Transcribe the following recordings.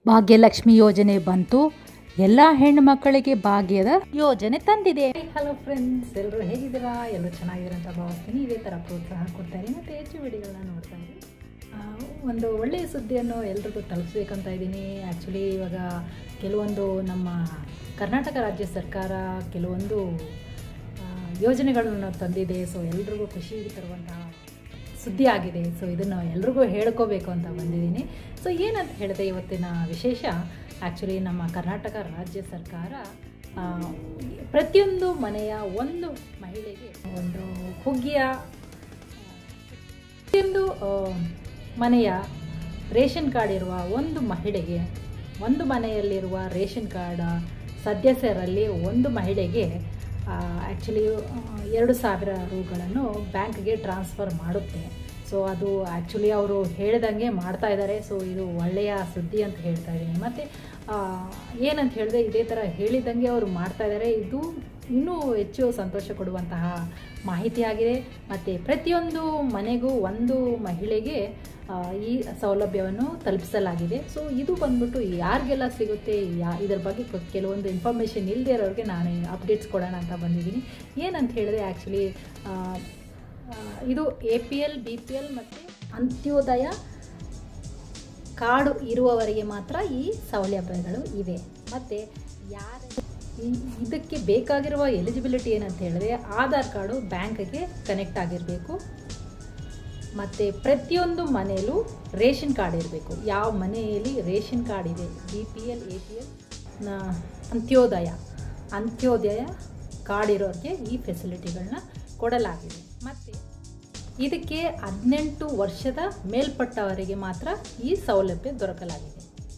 ಭಾಗ್ಯಲಕ್ಷ್ಮಿ ಯೋಜನೆ ಬಂತು ಎಲ್ಲ ಹೆಣ್ಣು ಮಕ್ಕಳಿಗೆ ಭಾಗ್ಯದ ಯೋಜನೆ ತಂದಿದೆ ಹಲೋ ಫ್ರೆಂಡ್ಸ್ ಎಲ್ಲರೂ ಹೇಗಿದ್ದೀರಾ ಎಲ್ಲರೂ ಚೆನ್ನಾಗಿದ್ದೀರಾ ಅಂತ ಭಾವಿಸ್ತೀನಿ ಇದೇ ಥರ ಪ್ರೋತ್ಸಾಹ ಕೊಡ್ತಾರೆ ಮತ್ತು ಹೆಚ್ಚು ವಿಡಿಯೋಗಳನ್ನ ನೋಡ್ತಾ ಇರಿ ಆ, ಒಂದು ಒಳ್ಳೆಯ ಸುದ್ದಿಯನ್ನು ಎಲ್ರಿಗೂ ತಲುಪಿಸ್ಬೇಕಂತ ಇದ್ದೀನಿ ಆ್ಯಕ್ಚುಲಿ ಇವಾಗ ಕೆಲವೊಂದು ನಮ್ಮ ಕರ್ನಾಟಕ ರಾಜ್ಯ ಸರ್ಕಾರ ಕೆಲವೊಂದು ಆ, ಯೋಜನೆಗಳನ್ನು ತಂದಿದೆ ಸೊ ಎಲ್ರಿಗೂ ಖುಷಿ ತರುವಂತಹ ಸುದ್ದಿ ಆಗಿದೆ ಸೊ ಇದನ್ನು ಎಲ್ರಿಗೂ ಹೇಳ್ಕೋಬೇಕು ಅಂತ ಬಂದಿದ್ದೀನಿ ಸೊ ಏನಂತ ಹೇಳಿದೆ ಇವತ್ತಿನ ವಿಶೇಷ ಆ್ಯಕ್ಚುಲಿ ನಮ್ಮ ಕರ್ನಾಟಕ ರಾಜ್ಯ ಸರ್ಕಾರ ಆ, ಪ್ರತಿಯೊಂದು ಮನೆಯ ಒಂದು ಮಹಿಳೆಗೆ ಒಂದು ಹುಗ್ಗಿಯ ಪ್ರತಿಯೊಂದು ಆ, ಮನೆಯ ರೇಷನ್ ಕಾರ್ಡ್ ಇರುವ ಒಂದು ಮಹಿಳೆಗೆ ಒಂದು ಮನೆಯಲ್ಲಿರುವ ರೇಷನ್ ಕಾರ್ಡ್ ಸದಸ್ಯರಲ್ಲಿ ಒಂದು ಮಹಿಳೆಗೆ ಆ್ಯಕ್ಚುಲಿ ಎರಡು ಸಾವಿರ ರೂಗಳನ್ನು ಬ್ಯಾಂಕ್ಗೆ ಟ್ರಾನ್ಸ್ಫರ್ ಮಾಡುತ್ತೆ ಸೊ ಅದು ಆ್ಯಕ್ಚುಲಿ ಅವರು ಹೇಳ್ದಂಗೆ ಮಾಡ್ತಾ ಇದ್ದಾರೆ ಸೊ ಇದು ಒಳ್ಳೆಯ ಸುದ್ದಿ ಅಂತ ಹೇಳ್ತಾ ಇದ್ದೀನಿ ಮತ್ತು ಏನಂತ ಹೇಳಿದ್ರೆ ಇದೇ ಥರ ಹೇಳಿದಂಗೆ ಅವರು ಮಾಡ್ತಾ ಇದ್ದಾರೆ ಇದು ಇನ್ನೂ ಹೆಚ್ಚು ಸಂತೋಷ ಕೊಡುವಂತಹ ಮಾಹಿತಿಯಾಗಿದೆ ಮತ್ತು ಪ್ರತಿಯೊಂದು ಮನೆಗೂ ಒಂದು ಮಹಿಳೆಗೆ ಆ, ಈ ಸೌಲಭ್ಯವನ್ನು ತಲುಪಿಸಲಾಗಿದೆ ಸೊ ಇದು ಬಂದ್ಬಿಟ್ಟು ಯಾರಿಗೆಲ್ಲ ಸಿಗುತ್ತೆ ಯಾ ಇದ್ರ ಬಗ್ಗೆ ಕೊ- ಕೆಲವೊಂದು ಇನ್ಫಾರ್ಮೇಷನ್ ಇಲ್ಲದೆ ಇರೋರಿಗೆ ನಾನು ಅಪ್ಡೇಟ್ಸ್ ಕೊಡೋಣ ಅಂತ ಬಂದಿದ್ದೀನಿ ಏನಂತ ಹೇಳಿದ್ರೆ ಆ್ಯಕ್ಚುಲಿ ಇದು A P L B P L ಮತ್ತು ಅಂತ್ಯೋದಯ ಕಾರ್ಡು ಇರುವವರಿಗೆ ಮಾತ್ರ ಈ ಸೌಲಭ್ಯಗಳು ಇವೆ ಮತ್ತು ಯಾರ ಈ- ಇದಕ್ಕೆ ಬೇಕಾಗಿರುವ ಎಲಿಜಿಬಿಲಿಟಿ ಏನಂತ ಹೇಳಿದ್ರೆ ಆಧಾರ್ ಕಾರ್ಡು ಬ್ಯಾಂಕ್ಗೆ ಕನೆಕ್ಟ್ ಆಗಿರಬೇಕು ಮತ್ತು ಪ್ರತಿಯೊಂದು ಮನೆಯಲ್ಲೂ ರೇಷನ್ ಕಾರ್ಡ್ ಇರಬೇಕು ಯಾವ ಮನೆಯಲ್ಲಿ ರೇಷನ್ ಕಾರ್ಡ್ ಇದೆ B P L A P L Antyodaya Antyodaya card ಇರೋರಿಗೆ ಈ ಫೆಸಿಲಿಟಿಗಳನ್ನ ಕೊಡಲಾಗಿದೆ ಮತ್ತು ಇದಕ್ಕೆ ಹದಿನೆಂಟು ವರ್ಷದ ಮೇಲ್ಪಟ್ಟವರಿಗೆ ಮಾತ್ರ ಈ ಸೌಲಭ್ಯ ದೊರಕಲಾಗಿದೆ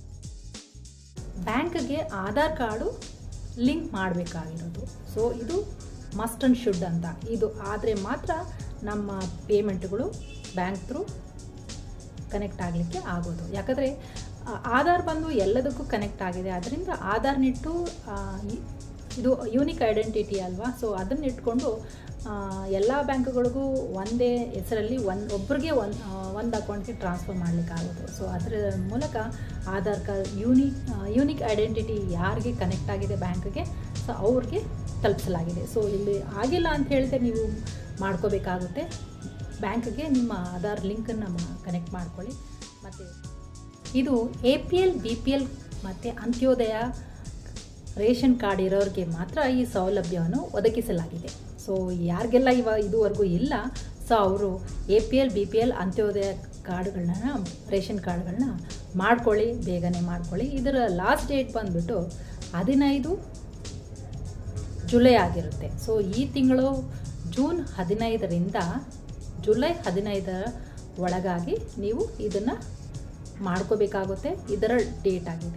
ಬ್ಯಾಂಕ್ಗೆ ಆಧಾರ್ ಕಾರ್ಡು ಲಿಂಕ್ ಮಾಡಬೇಕಾಗಿರೋದು ಸೊ ಇದು ಮಸ್ಟ್ ಅಂಡ್ ಶುಡ್ ಅಂತ ಇದು ಆದರೆ ಮಾತ್ರ ನಮ್ಮ ಪೇಮೆಂಟ್ಗಳು ಬ್ಯಾಂಕ್ ಥ್ರೂ ಕನೆಕ್ಟ್ ಆಗಲಿಕ್ಕೆ ಆಗೋದು ಯಾಕಂದರೆ ಆಧಾರ್ ಬಂದು ಎಲ್ಲದಕ್ಕೂ ಕನೆಕ್ಟ್ ಆಗಿದೆ ಅದರಿಂದ ಆಧಾರ್ನಿಟ್ಟು ಆ, ಈ- ಇದು ಯೂನಿಕ್ ಐಡೆಂಟಿಟಿ ಅಲ್ವಾ ಸೊ ಅದನ್ನ ಇಟ್ಕೊಂಡು ಎಲ್ಲ ಬ್ಯಾಂಕ್ಗಳಿಗೂ ಒಂದೇ ಹೆಸರಲ್ಲಿ ಒಂದು ಒಬ್ರಿಗೆ ಒಂದು ಒಂದು ಅಕೌಂಟ್ಗೆ ಟ್ರಾನ್ಸ್ಫರ್ ಮಾಡಲಿಕ್ಕಾಗೋದು ಸೊ ಅದರ ಮೂಲಕ Aadhaar card unique unique identity ಯಾರಿಗೆ ಕನೆಕ್ಟ್ ಆಗಿದೆ ಬ್ಯಾಂಕ್ಗೆ ಸೊ ಅವ್ರಿಗೆ ತಲುಪಿಸಲಾಗಿದೆ ಸೊ ಇಲ್ಲಿ ಆಗಿಲ್ಲ ಅಂತ ಹೇಳಿದ್ರೆ ನೀವು ಮಾಡ್ಕೋಬೇಕಾಗುತ್ತೆ ಬ್ಯಾಂಕ್ಗೆ ನಿಮ್ಮ ಆಧಾರ್ ಲಿಂಕನ್ನು ಕನೆಕ್ಟ್ ಮಾಡ್ಕೊಳ್ಳಿ ಮತ್ತು ಇದು A P L B P L ಮತ್ತು ಅಂತ್ಯೋದಯ ರೇಷನ್ ಕಾರ್ಡ್ ಇರೋರಿಗೆ ಮಾತ್ರ ಈ ಸೌಲಭ್ಯವನ್ನು ಒದಗಿಸಲಾಗಿದೆ ಸೊ ಯಾರಿಗೆಲ್ಲ ಇವ ಇದುವರೆಗೂ ಇಲ್ಲ ಸೊ ಅವರು A P L B P L Antyodaya ಕಾರ್ಡ್ಗಳನ್ನ ರೇಷನ್ ಕಾರ್ಡ್ಗಳನ್ನ ಮಾಡ್ಕೊಳ್ಳಿ ಬೇಗನೆ ಮಾಡ್ಕೊಳ್ಳಿ ಇದರ ಲಾಸ್ಟ್ ಡೇಟ್ ಬಂದುಬಿಟ್ಟು ಹದಿನೈದು ಜುಲೈ ಆಗಿರುತ್ತೆ ಸೊ ಈ ತಿಂಗಳು ಜೂನ್ ಹದಿನೈದರಿಂದ ಜುಲೈ ಹದಿನೈದರ ಒಳಗಾಗಿ ನೀವು ಇದನ್ನು ಮಾಡ್ಕೋಬೇಕಾಗುತ್ತೆ ಇದರ ಡೇಟ್ ಆಗಿದೆ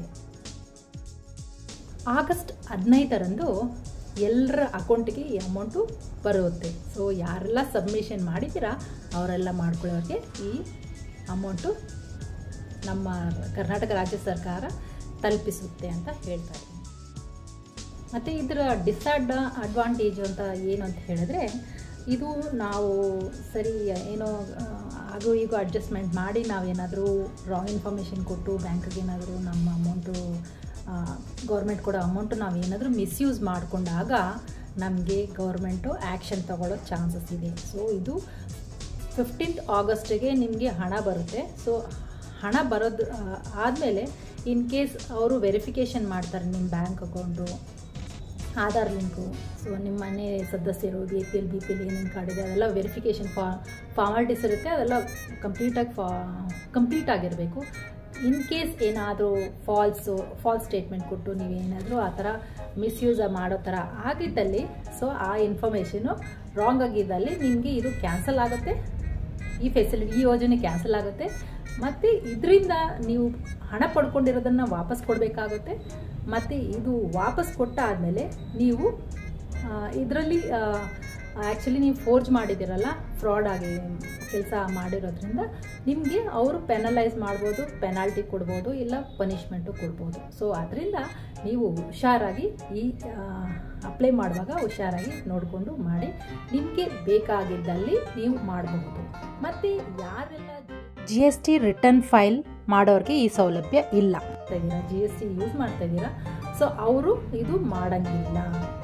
ಆಗಸ್ಟ್ ಹದಿನೈದರಂದು ಎಲ್ಲರ ಅಕೌಂಟಿಗೆ ಈ ಅಮೌಂಟು ಬರುತ್ತೆ ಸೊ ಯಾರೆಲ್ಲ ಸಬ್ಮಿಷನ್ ಮಾಡಿದ್ದೀರಾ ಅವರೆಲ್ಲ ಮಾಡ್ಕೊಳ್ಳೋರಿಗೆ ಈ ಅಮೌಂಟು ನಮ್ಮ ಕರ್ನಾಟಕ ರಾಜ್ಯ ಸರ್ಕಾರ ತಲುಪಿಸುತ್ತೆ ಅಂತ ಹೇಳ್ತಾ ಇದ್ದೀನಿ ಮತ್ತು ಇದರ ಡಿಸ್ಅಡ್ ಅಡ್ವಾಂಟೇಜ್ ಅಂತ ಏನು ಅಂತ ಹೇಳಿದ್ರೆ ಇದು ನಾವು ಸರಿ ಏನೋ ಆ, ಹಾಗೂ ಈಗ ಅಡ್ಜಸ್ಟ್ಮೆಂಟ್ ಮಾಡಿ ನಾವೇನಾದರೂ ರಾಂಗ್ ಇನ್ಫಾರ್ಮೇಷನ್ ಕೊಟ್ಟು ಬ್ಯಾಂಕ್ಗೆ ಏನಾದರೂ ನಮ್ಮ ಅಮೌಂಟು ಗೌರ್ಮೆಂಟ್ ಕೊಡೋ ಅಮೌಂಟು ನಾವೇನಾದರೂ ಮಿಸ್ಯೂಸ್ ಮಾಡಿಕೊಂಡಾಗ ನಮಗೆ ಗೌರ್ಮೆಂಟು ಆ್ಯಕ್ಷನ್ ತಗೊಳ್ಳೋ ಚಾನ್ಸಸ್ ಇದೆ ಸೊ ಇದು ಫಿಫ್ಟೀನ್ತ್ ಆಗಸ್ಟಿಗೆ ನಿಮಗೆ ಹಣ ಬರುತ್ತೆ ಸೊ ಹಣ ಬರೋದು ಆದಮೇಲೆ ಇನ್ ಕೇಸ್ ಅವರು ವೆರಿಫಿಕೇಷನ್ ಮಾಡ್ತಾರೆ ನಿಮ್ಮ bank account Aadhaar link so ನಿಮ್ಮ ಮನೆ ಸದಸ್ಯರು B P L B P L ಏನೇನು ಕಾರ್ಡ್ ಇದೆ ಅದೆಲ್ಲ ವೆರಿಫಿಕೇಷನ್ ಫಾ ಫಾರ್ಮಾಲಿಟೀಸ್ ಇರುತ್ತೆ ಅದೆಲ್ಲ ಕಂಪ್ಲೀಟಾಗಿ ಫಾ ಕಂಪ್ಲೀಟ್ ಆಗಿರಬೇಕು ಇನ್ ಕೇಸ್ ಏನಾದರೂ ಫಾಲ್ಸು ಫಾಲ್ಸ್ ಸ್ಟೇಟ್ಮೆಂಟ್ ಕೊಟ್ಟು ನೀವೇನಾದರೂ ಆ ಥರ ಮಿಸ್ಯೂಸ್ ಮಾಡೋ ಥರ ಆಗಿದ್ದಲ್ಲಿ ಸೊ ಆ ಇನ್ಫಾರ್ಮೇಷನು ರಾಂಗ್ ಆಗಿದ್ದಲ್ಲಿ ನಿಮಗೆ ಇದು ಕ್ಯಾನ್ಸಲ್ ಆಗುತ್ತೆ ಈ ಫೆಸಿಲಿಟಿ ಈ ಯೋಜನೆ ಕ್ಯಾನ್ಸಲ್ ಆಗುತ್ತೆ ಮತ್ತು ಇದರಿಂದ ನೀವು ಹಣ ಪಡ್ಕೊಂಡಿರೋದನ್ನು ವಾಪಸ್ ಕೊಡಬೇಕಾಗುತ್ತೆ ಮತ್ತು ಇದು ವಾಪಸ್ ಕೊಟ್ಟಾದಮೇಲೆ ನೀವು ಇದರಲ್ಲಿ ಆ್ಯಕ್ಚುಲಿ ನೀವು ಫೋರ್ಜ್ ಮಾಡಿದ್ದೀರಲ್ಲ ಫ್ರಾಡ್ ಆಗಿ ಕೆಲಸ ಮಾಡಿರೋದ್ರಿಂದ ನಿಮಗೆ ಅವರು ಪೆನಲೈಸ್ ಮಾಡ್ಬೋದು ಪೆನಾಲ್ಟಿ ಕೊಡ್ಬೋದು ಇಲ್ಲ ಪನಿಷ್ಮೆಂಟು ಕೊಡ್ಬೋದು ಸೊ ಅದರಿಂದ ನೀವು ಹುಷಾರಾಗಿ ಈ ಅಪ್ಲೈ ಮಾಡುವಾಗ ಹುಷಾರಾಗಿ ನೋಡಿಕೊಂಡು ಮಾಡಿ ನಿಮಗೆ ಬೇಕಾಗಿದ್ದಲ್ಲಿ ನೀವು ಮಾಡಬಹುದು ಮತ್ತು ಯಾರೆಲ್ಲ G S T return file ಮಾಡೋರಿಗೆ ಈ ಸೌಲಭ್ಯ ಇಲ್ಲ ಇದ್ದೀರಾ ಜಿ ಎಸ್ ಟಿ ಯೂಸ್ ಮಾಡ್ತಾ ಇದ್ದೀರಾ ಸೊ ಅವರು ಇದು ಮಾಡಂಗಿಲ್ಲ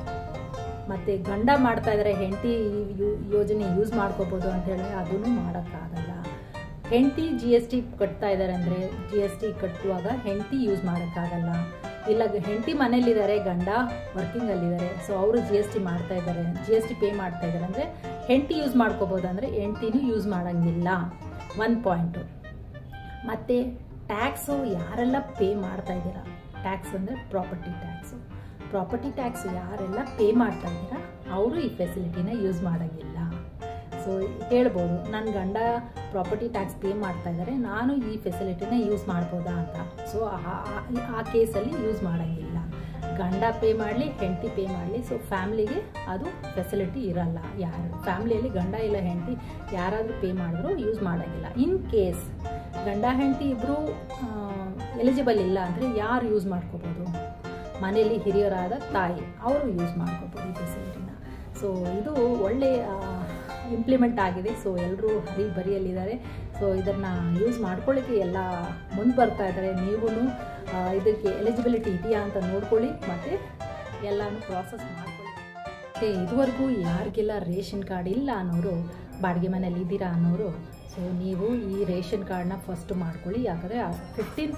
ಮತ್ತು ಗಂಡ ಮಾಡ್ತಾ ಇದ್ದಾರೆ ಹೆಂಡತಿ ಯೋಜನೆ ಯೂಸ್ ಮಾಡ್ಕೋಬೋದು ಅಂತ ಹೇಳಿದ್ರೆ ಅದನ್ನು ಮಾಡೋಕ್ಕಾಗಲ್ಲ ಹೆಂಡತಿ ಜಿ ಎಸ್ ಟಿ ಕಟ್ತಾ ಇದ್ದಾರೆ ಅಂದರೆ ಜಿ ಎಸ್ ಟಿ ಕಟ್ಟುವಾಗ ಹೆಂಡತಿ ಯೂಸ್ ಮಾಡೋಕ್ಕಾಗಲ್ಲ ಇಲ್ಲ ಹೆಂಡತಿ ಮನೇಲಿದ್ದಾರೆ ಗಂಡ ವರ್ಕಿಂಗಲ್ಲಿದ್ದಾರೆ ಸೊ ಅವರು ಜಿ ಎಸ್ ಟಿ ಮಾಡ್ತಾ ಇದ್ದಾರೆ ಜಿ ಎಸ್ ಟಿ ಪೇ ಮಾಡ್ತಾ ಇದ್ದಾರೆ ಅಂದರೆ ಹೆಂಡತಿ ಯೂಸ್ ಮಾಡ್ಕೋಬೋದು ಅಂದರೆ ಹೆಂಡ್ತಿನೂ ಯೂಸ್ ಮಾಡೋಂಗಿಲ್ಲ ಒಂದು ಪಾಯಿಂಟು ಮತ್ತು ಟ್ಯಾಕ್ಸು ಯಾರೆಲ್ಲ ಪೇ ಮಾಡ್ತಾ ಇದ್ದೀರಾ ಟ್ಯಾಕ್ಸ್ ಅಂದರೆ ಪ್ರಾಪರ್ಟಿ ಟ್ಯಾಕ್ಸು ಪ್ರಾಪರ್ಟಿ ಟ್ಯಾಕ್ಸ್ ಯಾರೆಲ್ಲ ಪೇ ಮಾಡ್ತಾ ಇದ್ದೀರಾ ಅವರು ಈ ಫೆಸಿಲಿಟಿನ ಯೂಸ್ ಮಾಡೋಂಗಿಲ್ಲ ಸೊ ಹೇಳ್ಬೋದು ನನ್ನ ಗಂಡ ಪ್ರಾಪರ್ಟಿ ಟ್ಯಾಕ್ಸ್ ಪೇ ಮಾಡ್ತಾ ಇದ್ದಾರೆ ನಾನು ಈ ಫೆಸಿಲಿಟಿನ ಯೂಸ್ ಮಾಡ್ಬೋದಾ ಅಂತ ಸೊ ಆ ಕೇಸಲ್ಲಿ ಯೂಸ್ ಮಾಡೋಂಗಿಲ್ಲ ಗಂಡ ಪೇ ಮಾಡಲಿ ಹೆಂಡತಿ ಪೇ ಮಾಡಲಿ ಸೊ ಫ್ಯಾಮ್ಲಿಗೆ ಅದು ಫೆಸಿಲಿಟಿ ಇರಲ್ಲ ಯಾರು ಫ್ಯಾಮ್ಲಿಯಲ್ಲಿ ಗಂಡ ಇಲ್ಲ ಹೆಂಡತಿ ಯಾರಾದರೂ ಪೇ ಮಾಡಿದ್ರು ಯೂಸ್ ಮಾಡೋಂಗಿಲ್ಲ ಇನ್ ಕೇಸ್ ಗಂಡ ಹೆಂಡತಿ ಇಬ್ಬರು ಎಲಿಜಿಬಲ್ ಇಲ್ಲ ಅಂದರೆ ಯಾರು ಯೂಸ್ ಮಾಡ್ಕೋಬೋದು ಮನೆಯಲ್ಲಿ ಹಿರಿಯರಾದ ತಾಯಿ ಅವರು ಯೂಸ್ ಮಾಡ್ಕೋಬೋದು ಈ ಫೆಸಿಲಿಟಿನ ಸೊ ಇದು ಒಳ್ಳೆ ಇಂಪ್ಲಿಮೆಂಟ್ ಆಗಿದೆ ಸೊ ಎಲ್ಲರೂ ಹರಿ ಬರಿಯಲ್ಲಿದ್ದಾರೆ ಸೊ ಇದನ್ನು ಯೂಸ್ ಮಾಡ್ಕೊಳ್ಳಿಕ್ಕೆ ಎಲ್ಲ ಮುಂದೆ ಬರ್ತಾ ಇದ್ದಾರೆ ನೀವು ಇದಕ್ಕೆ ಎಲಿಜಿಬಿಲಿಟಿ ಇದೆಯಾ ಅಂತ ನೋಡ್ಕೊಳ್ಳಿ ಮತ್ತು ಎಲ್ಲನೂ ಪ್ರಾಸೆಸ್ ಮಾಡ್ಕೊಳ್ಳಿ ಮತ್ತು ಇದುವರೆಗೂ ಯಾರಿಗೆಲ್ಲ ರೇಷನ್ ಕಾರ್ಡ್ ಇಲ್ಲ ಅನ್ನೋರು ಬಾಡಿಗೆ ಮನೇಲಿ ಇದ್ದೀರಾ ಅನ್ನೋರು ಸೊ ನೀವು ಈ ರೇಷನ್ ಕಾರ್ಡ್ನ ಫಸ್ಟ್ ಮಾಡ್ಕೊಳ್ಳಿ ಯಾಕಂದರೆ ಫಿಫ್ಟೀನ್ತ್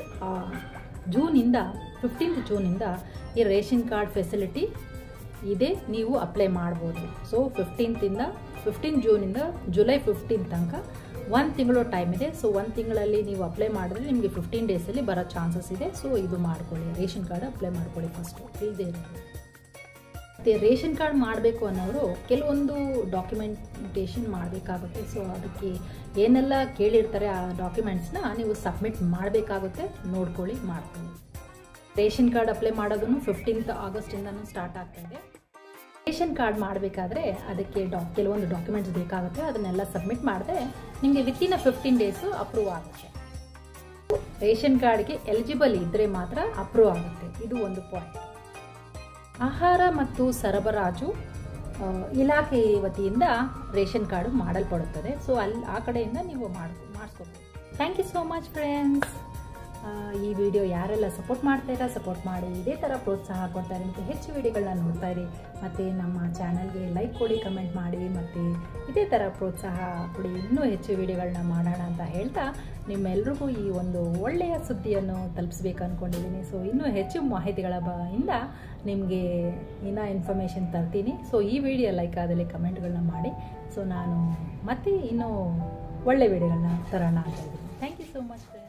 ಜೂನಿಂದ ಫಿಫ್ಟೀನ್ತ್ ಜೂನಿಂದ ಈ ರೇಷನ್ ಕಾರ್ಡ್ ಫೆಸಿಲಿಟಿ ಇದೆ ನೀವು ಅಪ್ಲೈ ಮಾಡ್ಬೋದು ಸೊ ಫಿಫ್ಟೀನ್ತಿಂದ ಫಿಫ್ಟೀನ್ ಜೂನಿಂದ ಜುಲೈ ಫಿಫ್ಟೀನ್ ತನಕ ಒಂದು ತಿಂಗಳು ಟೈಮ್ ಇದೆ ಸೊ ಒಂದು ತಿಂಗಳಲ್ಲಿ ನೀವು ಅಪ್ಲೈ ಮಾಡಿದ್ರೆ ನಿಮಗೆ ಫಿಫ್ಟೀನ್ ಡೇಸಲ್ಲಿ ಬರೋ ಚಾನ್ಸಸ್ ಇದೆ ಸೊ ಇದು ಮಾಡ್ಕೊಳ್ಳಿ ರೇಷನ್ ಕಾರ್ಡ್ ಅಪ್ಲೈ ಮಾಡ್ಕೊಳ್ಳಿ ಫಸ್ಟು ಇಲ್ಲದೆ ಇರೋದು ಮತ್ತು ರೇಷನ್ ಕಾರ್ಡ್ ಮಾಡಬೇಕು ಅನ್ನೋರು ಕೆಲವೊಂದು ಡಾಕ್ಯುಮೆಂಟೇಷನ್ ಮಾಡಬೇಕಾಗುತ್ತೆ ಸೊ ಅದಕ್ಕೆ ಏನೆಲ್ಲ ಕೇಳಿರ್ತಾರೆ ಆ ಡಾಕ್ಯುಮೆಂಟ್ಸ್ನ ನೀವು ಸಬ್ಮಿಟ್ ಮಾಡಬೇಕಾಗುತ್ತೆ ನೋಡ್ಕೊಳ್ಳಿ ಮಾಡ್ಕೊಳ್ಳಿ ರೇಷನ್ ಕಾರ್ಡ್ ಅಪ್ಲೈ ಮಾಡೋದನ್ನು ಫಿಫ್ಟೀನ್ತ್ ಆಗಸ್ಟಿಂದನೂ ಸ್ಟಾರ್ಟ್ ಆಗ್ತಾ ಇದೆ ರೇಷನ್ ಕಾರ್ಡ್ ಮಾಡಬೇಕಾದ್ರೆ ಅದಕ್ಕೆ ಡಾ ಕೆಲವೊಂದು ಡಾಕ್ಯುಮೆಂಟ್ಸ್ ಬೇಕಾಗುತ್ತೆ ಅದನ್ನೆಲ್ಲ ಸಬ್ಮಿಟ್ ಮಾಡಿದ್ರೆ ನಿಮಗೆ within a fifteen days approve ಆಗುತ್ತೆ ರೇಷನ್ ಕಾರ್ಡ್ಗೆ ಎಲಿಜಿಬಲ್ ಇದ್ದರೆ ಮಾತ್ರ ಅಪ್ರೂವ್ ಆಗುತ್ತೆ ಇದು ಒಂದು ಪಾಯಿಂಟ್ ಆಹಾರ ಮತ್ತು ಸರಬರಾಜು ಇಲಾಖೆ ವತಿಯಿಂದ ರೇಷನ್ ಕಾರ್ಡು ಮಾಡಲ್ಪಡುತ್ತದೆ ಸೊ ಅಲ್ಲಿ ಆ ಕಡೆಯಿಂದ ನೀವು ಮಾಡಿ ಮಾಡಿಸ್ಕೋಬೋದು thank you so much friends ಈ ವಿಡಿಯೋ ಯಾರೆಲ್ಲ ಸಪೋರ್ಟ್ ಮಾಡ್ತಾಯಿರಾ ಸಪೋರ್ಟ್ ಮಾಡಿ ಇದೇ ಥರ ಪ್ರೋತ್ಸಾಹ ಕೊಡ್ತಾರೆ ಮತ್ತು ಹೆಚ್ಚು ವಿಡಿಯೋಗಳನ್ನ ನೋಡ್ತಾ ಇರಿ ಮತ್ತು ನಮ್ಮ ಚಾನಲ್ಗೆ ಲೈಕ್ ಕೊಡಿ ಕಮೆಂಟ್ ಮಾಡಿ ಮತ್ತು ಇದೇ ಥರ ಪ್ರೋತ್ಸಾಹ ಕೊಡಿ ಇನ್ನೂ ಹೆಚ್ಚು ವಿಡಿಯೋಗಳನ್ನ ಮಾಡೋಣ ಅಂತ ಹೇಳ್ತಾ ನಿಮ್ಮೆಲ್ರಿಗೂ ಈ ಒಂದು ಒಳ್ಳೆಯ ಸುದ್ದಿಯನ್ನು ತಲುಪಿಸ್ಬೇಕು ಅಂದ್ಕೊಂಡಿದ್ದೀನಿ ಸೊ ಇನ್ನೂ ಹೆಚ್ಚು ಮಾಹಿತಿಗಳ ಬ ಇಂದ ನಿಮಗೆ ಇನ್ನೂ ಇನ್ಫಾರ್ಮೇಷನ್ ತರ್ತೀನಿ ಸೊ ಈ ವಿಡಿಯೋ ಲೈಕ್ ಆದಲ್ಲಿ ಕಮೆಂಟ್ಗಳನ್ನ ಮಾಡಿ ಸೊ ನಾನು ಮತ್ತೆ ಇನ್ನೂ ಒಳ್ಳೆ ವಿಡಿಯೋಗಳನ್ನ ತರೋಣ ಅಂತ ಇದ್ದೀನಿ ಥ್ಯಾಂಕ್ ಯು ಸೋ ಮಚ್